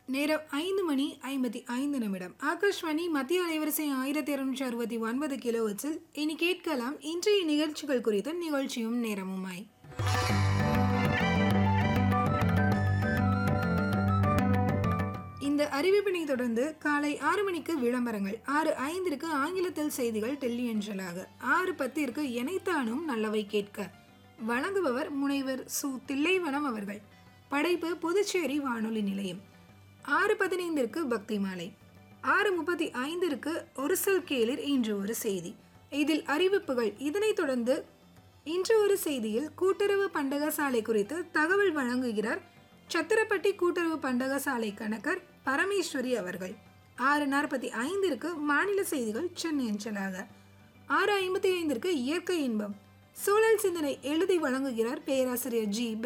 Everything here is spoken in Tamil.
நேரம் ஐந்து மணி ஐம்பத்தி ஐந்து நிமிடம் ஆகாஷ்வாணி மத்திய அலைவரிசை ஆயிரத்தி இருநூற்றி அறுபத்தி ஒன்பது கிலோவச்சில் இனி கேட்கலாம் இன்றைய நிகழ்ச்சிகள் குறித்த நிகழ்ச்சியும் நேரமுமாய் இந்த அறிவிப்பினை தொடர்ந்து காலை ஆறு மணிக்கு விளம்பரங்கள் ஆறு ஐந்திற்கு ஆங்கிலத்தில் செய்திகள் டெல்லி அஞ்சலாக ஆறு பத்திற்கு எனைத்தானும் நல்லவை கேட்க வழங்குபவர் முனைவர் சு தில்லைவனம் அவர்கள் படைப்பு புதுச்சேரி வானொலி நிலையம் ஆறு பதினைந்திற்கு பக்தி மாலை ஆறு முப்பத்தி ஐந்திற்கு ஒரு சொல் கேளிர் இன்று ஒரு செய்தி இதில் அறிவிப்புகள் இதனைத் தொடர்ந்து இன்று ஒரு செய்தியில் கூட்டுறவு பண்டகசாலை குறித்து தகவல் வழங்குகிறார் சத்திரப்பட்டி கூட்டுறவு பண்டகசாலை கணக்கர் பரமேஸ்வரி அவர்கள் ஆறு நாற்பத்தி ஐந்திற்கு மாநில செய்திகள் சென்னை அஞ்சலாக ஆறு ஐம்பத்தி ஐந்திற்கு இயற்கை இன்பம் சூழல் சிந்தனை எழுதி வழங்குகிறார் பேராசிரியர் ஜி